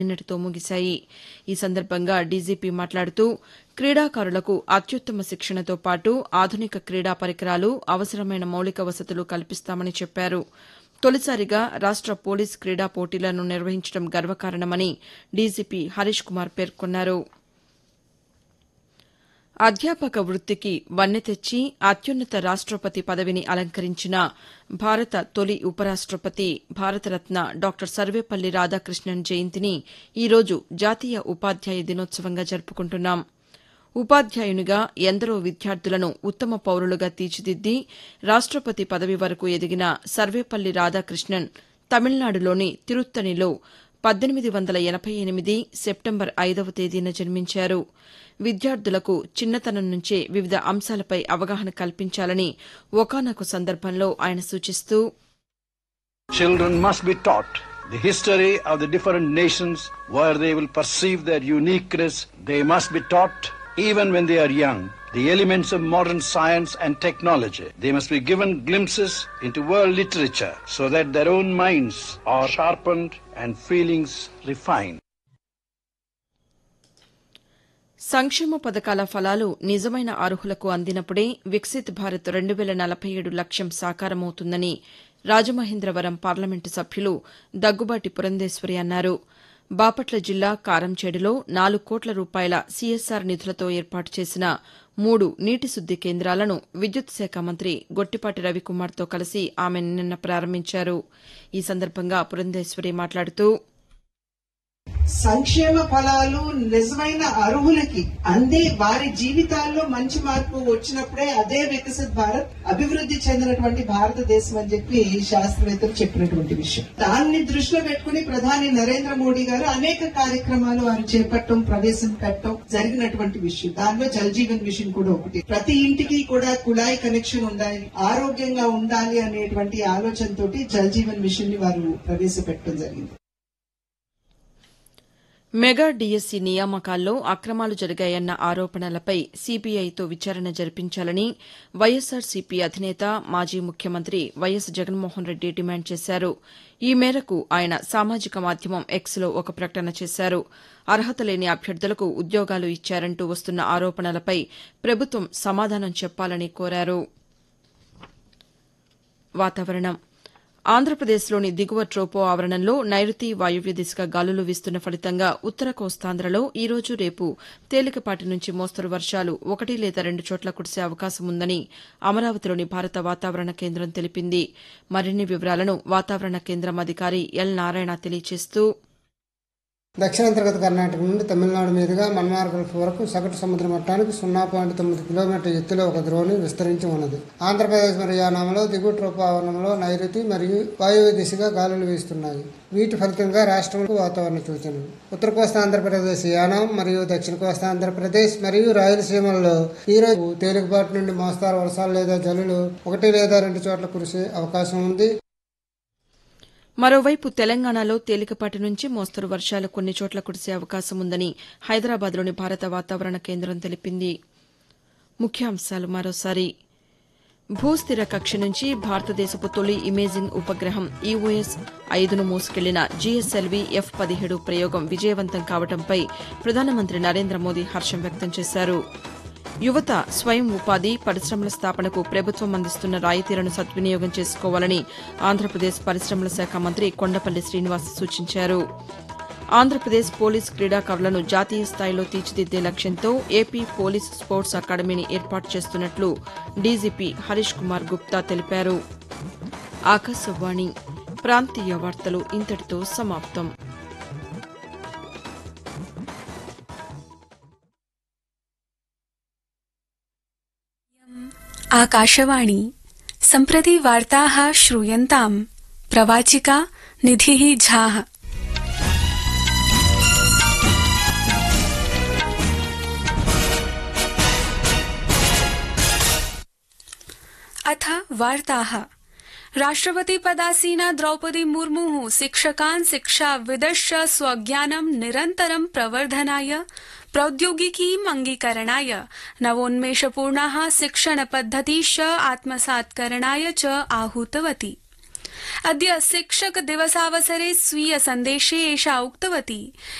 నిన్నటితో ముగిశాయి ఈ సందర్భంగా డీజీపీ మాట్లాడుతూ క్రీడాకారులకు అత్యుత్తమ శిక్షణతో పాటు ఆధునిక క్రీడా పరికరాలు అవసరమైన మౌలిక వసతులు కల్పిస్తామని చెప్పారు తొలిసారిగా రాష్ట పోలీస్ క్రీడా పోటీలను నిర్వహించడం గర్వకారణమని డీజీపీ హరీష్ కుమార్ పేర్కొన్నారు అధ్యాపక వృత్తికి వన్నె తెచ్చి అత్యున్నత రాష్టపతి పదవిని అలంకరించిన భారత తొలి ఉపరాష్టపతి భారతరత్న డాక్టర్ సర్వేపల్లి రాధాకృష్ణన్ జయంతిని ఈరోజు జాతీయ ఉపాధ్యాయ దినోత్సవంగా జరుపుకుంటున్నాం ఉపాధ్యాయునిగా ఎందరో విద్యార్థులను ఉత్తమ పౌరులుగా తీర్చిదిద్ది రాష్టపతి పదవి వరకు ఎదిగిన సర్వేపల్లి రాధాకృష్ణన్ తమిళనాడులోని తిరుత్తణిలో పద్దెనిమిది వందల ఎనబై ఎనిమిది సెప్టెంబర్ ఐదవ తేదీన జన్మించారు విద్యార్థులకు చిన్నతనం నుంచే వివిధ అంశాలపై అవగాహన కల్పించాలని ఒకానొక సందర్భంలో ఆయన సూచిస్తూ Children must be taught the history of the different nations where they will perceive their uniqueness. They must be taught, even when they are young, the elements of modern science and technology. They must be given glimpses into world literature so that their own minds are sharpened and feelings refined. సంక్షేమ పథకాల ఫలాలు నిజమైన అర్హులకు అందినప్పుడే వికసిత్ భారత్ రెండు వేల నలభై ఏడు లక్ష్యం సాకారమవుతుందని రాజమహేంద్రవరం పార్లమెంటు సభ్యులు దగ్గుబాటి పురంధేశ్వరి అన్నారు బాపట్ల జిల్లా కారంచేడులో నాలుగు కోట్ల రూపాయల సీఎస్ఆర్ నిధులతో ఏర్పాటు చేసిన మూడు నీటి శుద్ది కేంద్రాలను విద్యుత్ శాఖ మంత్రి గొట్టిపాటి రవికుమార్తో కలిసి ఆమె నిన్న ప్రారంభించారు ఈ సందర్భంగా పురంధేశ్వరి మాట్లాడుతూ సంక్షేమ ఫలాలు నిజమైన అర్హులకి అందే వారి జీవితాల్లో మంచి మార్పు వచ్చినప్పుడే అదే వికసిత్ భారత్ అభివృద్ధి చెందినటువంటి భారతదేశం అని చెప్పి శాస్త్రవేత్తలు చెప్పినటువంటి విషయం దాన్ని దృష్టిలో పెట్టుకుని ప్రధాని నరేంద్ర మోడీ గారు అనేక కార్యక్రమాలు వారు చేపట్టడం ప్రవేశం పెట్టడం జరిగినటువంటి విషయం దానిలో జల్ జీవన్ మిషన్ కూడా ఒకటి ప్రతి ఇంటికి కూడా కుళాయి కనెక్షన్ ఉండాలి ఆరోగ్యంగా ఉండాలి అనేటువంటి ఆలోచనతోటి జల్ జీవన్ మిషన్ ని వారు ప్రవేశపెట్టడం జరిగింది మెగా డీఎస్సీ నియామకాల్లో అక్రమాలు జరిగాయన్న ఆరోపణలపై సీబీఐతో విచారణ జరిపించాలని వైఎస్సార్సీపీ అధినేత మాజీ ముఖ్యమంత్రి వైఎస్ జగన్మోహన్ రెడ్డి డిమాండ్ చేశారు ఈ మేరకు ఆయన సామాజిక మాధ్యమం ఎక్స్లో ఒక ప్రకటన చేశారు అర్హత లేని అభ్యర్థులకు ఉద్యోగాలు ఇచ్చారంటూ వస్తున్న ఆరోపణలపై ప్రభుత్వం సమాధానం చెప్పాలని కోరారు వాతావరణం ఆంధ్రప్రదేశ్లోని దిగువ ట్రోపో ఆవరణంలో నైరుతి వాయువ్య దిశగా గాలులు వీస్తున్న ఫలితంగా ఉత్తర కోస్తాంధ్రలో ఈ రోజు రేపు తేలికపాటి నుంచి మోస్తరు వర్షాలు ఒకటి లేదా రెండు చోట్ల కురిసే అవకాశం ఉందని అమరావతిలోని భారత వాతావరణ కేంద్రం తెలిపింది మరిన్ని వివరాలను వాతావరణ కేంద్రం అధికారి ఎల్ నారాయణ తెలియజేస్తూ దక్షిణాంతర్గత కర్ణాటక నుండి తమిళనాడు మీదుగా మన్మార్ గల్ఫ్ వరకు సగటు సముద్ర మట్టానికి సున్నా పాయింట్ తొమ్మిది కిలోమీటర్ ఎత్తులో ఒక ద్రోణి విస్తరించి ఉన్నది ఆంధ్రప్రదేశ్ మరియు యానాంలో దిగువ ట్రోపావరణంలో నైరుతి మరియు వాయువ్య దిశగా గాలులు వీస్తున్నాయి వీటి ఫలితంగా రాష్ట్రంలో వాతావరణ సూచనలు ఉత్తర కోస్తా ఆంధ్రప్రదేశ్ యానాం మరియు దక్షిణ కోస్తా ఆంధ్రప్రదేశ్ మరియు రాయలసీమల్లో ఈ రోజు తేలికపాటి నుండి మోస్తారు వర్షాలు లేదా జల్లులు ఒకటి లేదా రెండు చోట్ల కురిసే అవకాశం ఉంది మరోవైపు తెలంగాణలో తేలికపాటి నుంచి మోస్తరు వర్షాలు కొన్ని చోట్ల కురిసే అవకాశం ఉందని హైదరాబాద్లోని భారత వాతావరణ కేంద్రం తెలిపింది ముఖ్యాంశాలు మరోసారి భూస్థిర కక్ష నుంచి భారతదేశపు తొలి ఇమేజింగ్ ఉపగ్రహం ఈఓఎస్ ఐదును మోసుకెళ్లిన జీఎస్ఎల్వీ ఎఫ్ పదిహేడు ప్రయోగం విజయవంతం కావడంపై ప్రధానమంత్రి నరేంద్ర మోదీ హర్షం వ్యక్తం చేశారు యువత స్వయం ఉపాధి పరిశ్రమల స్థాపనకు ప్రభుత్వం అందిస్తున్న రాయితీలను సద్వినియోగం చేసుకోవాలని ఆంధ్రప్రదేశ్ పరిశ్రమల శాఖ మంత్రి కొండపల్లి శ్రీనివాస్ సూచించారు ఆంధ్రప్రదేశ్ పోలీస్ క్రీడాకారులను జాతీయ స్థాయిలో తీర్చిదిద్దే లక్ష్యంతో ఏపీ పోలీస్ స్పోర్ట్స్ అకాడమీని ఏర్పాటు చేస్తున్నట్లు డీజీపీ హరీష్ కుమార్ గుప్తా తెలిపారు ఆకాశవాణి ప్రాంతీయ వార్తలు ఇంతటితో సమాప్తం आकाशवाणी सम्प्रति वार्ताः श्रूयन्ताम् प्रवाचिका निधिः झाः अथ वार्ताः राष्ट्रपतिपदासीना द्रौपदी मुर्मुः शिक्षकान् शिक्षाविदश्च स्वज्ञानं निरन्तरं प्रवर्धनाय प्रौद्योगिकीम् अङ्गीकरणाय नवोन्मेषपूर्णाः शिक्षणपद्धतिश्च आत्मसात्करणाय च आहूतवती अद्य शिक्षक दिवसावसरे स्वीय सन्देशे एषा उक्तवती